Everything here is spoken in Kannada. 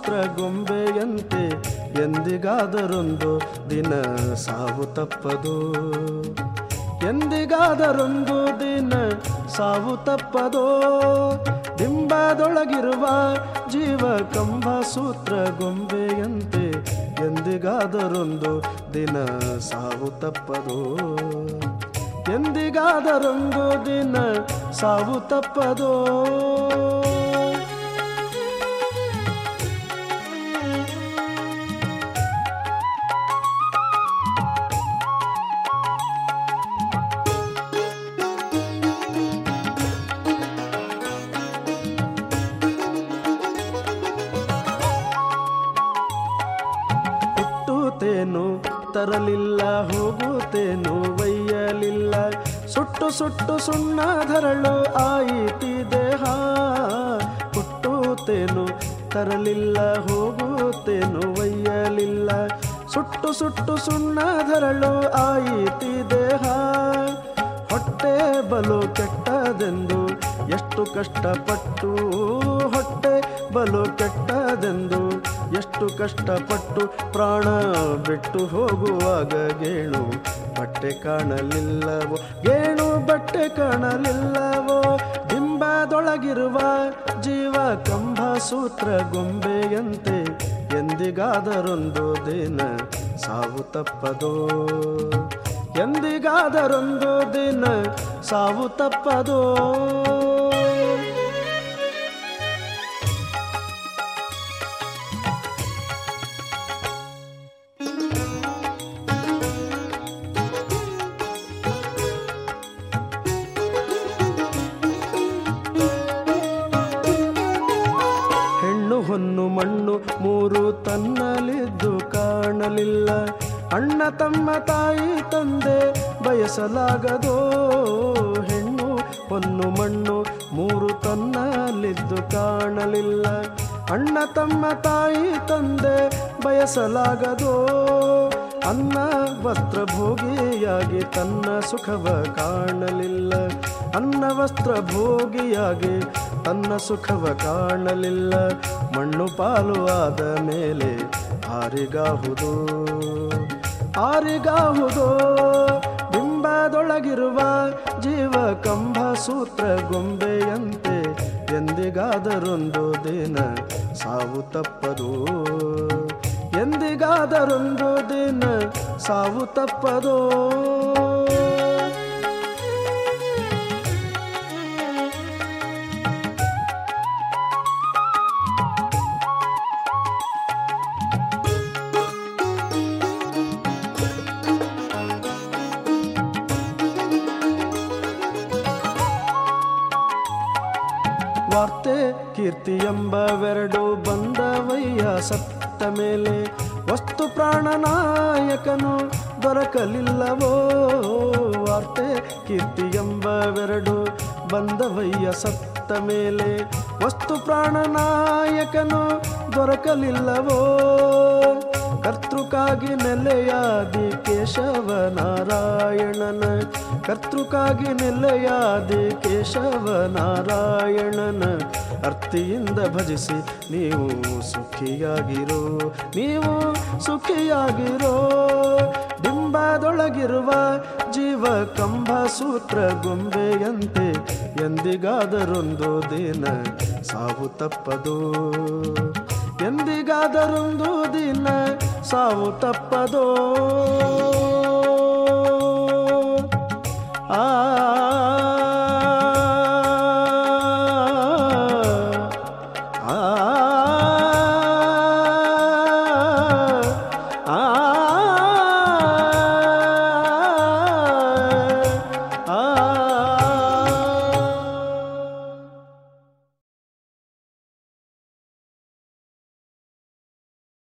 ಸೂತ್ರ ಗೊಂಬೆಯಂತೆ ಎಂದಿಗಾದರೊಂದು ದಿನ ಸಾವು ತಪ್ಪದು ಎಂದಿಗಾದರೊಂದು ದಿನ ಸಾವು ತಪ್ಪದೋ ಡಿಂಬದೊಳಗಿರುವ ಜೀವ ಕಂಬ ಸೂತ್ರ ಗೊಂಬೆಯಂತೆ ಎಂದಿಗಾದರೊಂದು ದಿನ ಸಾವು ತಪ್ಪದೋ ಎಂದಿಗಾದರೊಂದು ದಿನ ಸಾವು ತಪ್ಪದೋ ಹುಟ್ಟುತ್ತೇನು ತರಲಿಲ್ಲ ಹೋಗುತ್ತೇನು ಒಯ್ಯಲಿಲ್ಲ ಸುಟ್ಟು ಸುಟ್ಟು ಸುಣ್ಣಧರಳು ಆಯಿತಿ ದೇಹ ಹುಟ್ಟುತ್ತೇನು ತರಲಿಲ್ಲ ಹೋಗುತ್ತೇನು ಒಯ್ಯಲಿಲ್ಲ ಸುಟ್ಟು ಸುಟ್ಟು ಸುಣ್ಣಧರಳು ಆಯಿತಿ ದೇಹ ಹೊಟ್ಟೆ ಬಲು ಕೆಟ್ಟದೆಂದು ಎಷ್ಟು ಕಷ್ಟಪಟ್ಟು ಹೊಟ್ಟೆ ಬಲು ಕೆಟ್ಟದೆಂದು ಎಷ್ಟು ಕಷ್ಟಪಟ್ಟು ಪ್ರಾಣ ಬಿಟ್ಟು ಹೋಗುವಾಗ ಗೇಣು ಬಟ್ಟೆ ಕಾಣಲಿಲ್ಲವೋ ಗೇಣು ಬಟ್ಟೆ ಕಾಣಲಿಲ್ಲವೋ ಬಿಂಬದೊಳಗಿರುವ ಜೀವ ಕಂಬ ಸೂತ್ರ ಗೊಂಬೆಯಂತೆ ಎಂದಿಗಾದರೊಂದು ದಿನ ಸಾವು ತಪ್ಪದೋ ಎಂದಿಗಾದರೊಂದು ದಿನ ಸಾವು ತಪ್ಪದೋ ಹೆಣ್ಣು ಹೊನ್ನು ಮಣ್ಣು ಮೂರು ತನ್ನಲಿದ್ದು ಕಾಣಲಿಲ್ಲ ಅಣ್ಣ ತಮ್ಮ ತಾಯಿ ತಂದೆ ಬಯಸಲಾಗದೋ ಹೆಣ್ಣು ಹೊನ್ನು ಮಣ್ಣು ಮೂರು ತನ್ನಲಿದ್ದು ಕಾಣಲಿಲ್ಲ ಅಣ್ಣ ತಮ್ಮ ತಾಯಿ ತಂದೆ ಬಯಸಲಾಗದೋ ಅನ್ನ ವಸ್ತ್ರ ಭೋಗಿಯಾಗಿ ತನ್ನ ಸುಖವ ಕಾಣಲಿಲ್ಲ ಅನ್ನ ವಸ್ತ್ರ ಭೋಗಿಯಾಗಿ ತನ್ನ ಸುಖವ ಕಾಣಲಿಲ್ಲ ಮಣ್ಣು ಪಾಲು ಆದ ಮೇಲೆ ಆರಿಗಾಹುದು ಆರಿಗಾಹುದು ಬಿಂಬದೊಳಗಿರುವ ಜೀವ ಕಂಬ ಸೂತ್ರ ಗೊಂಬೆಯಂತೆ ಎಂದಿಗಾದರೊಂದು ದಿನ ಸಾವು ತಪ್ಪದು ಎಂದಿಗಾದರೊಂದು ದಿನ ಸಾವು ತಪ್ಪದೋ ವಾರ್ತೆ ಕೀರ್ತಿ ಎಂಬವೆರಡು ಬಂದವಯ್ಯ ಸತ್ತ ಮೇಲೆ ವಸ್ತು ಪ್ರಾಣನಾಯಕನು ದೊರಕಲಿಲ್ಲವೋ ವಾರ್ತೆ ಕೀರ್ತಿ ಎಂಬವೆರಡು ಬಂದವಯ್ಯ ಸತ್ತ ಮೇಲೆ ವಸ್ತು ಪ್ರಾಣನಾಯಕನು ದೊರಕಲಿಲ್ಲವೋ ಕರ್ತೃಕಾಗಿ ನೆಲೆಯಾದಿ ಕೇಶವ ನಾರಾಯಣನ ಕರ್ತೃಕಾಗಿ ನೆಲೆಯಾದಿ ಕೇಶವ ನಾರಾಯಣನ ಅರ್ತಿಯಿಂದ ಭಜಿಸಿ ನೀವು ಸುಖಿಯಾಗಿರೋ ನೀವು ಸುಖಿಯಾಗಿರೋ ಬಿಂಬದೊಳಗಿರುವ ಜೀವ ಕಂಬ ಸೂತ್ರ ಗೊಂಬೆಯಂತೆ ಎಂದಿಗಾದರೊಂದು ದಿನ ಸಾವು ತಪ್ಪದು ಎಂದಿಗಾದರೊಂದು ದಿನ ಸಾವು ತಪ್ಪದೋ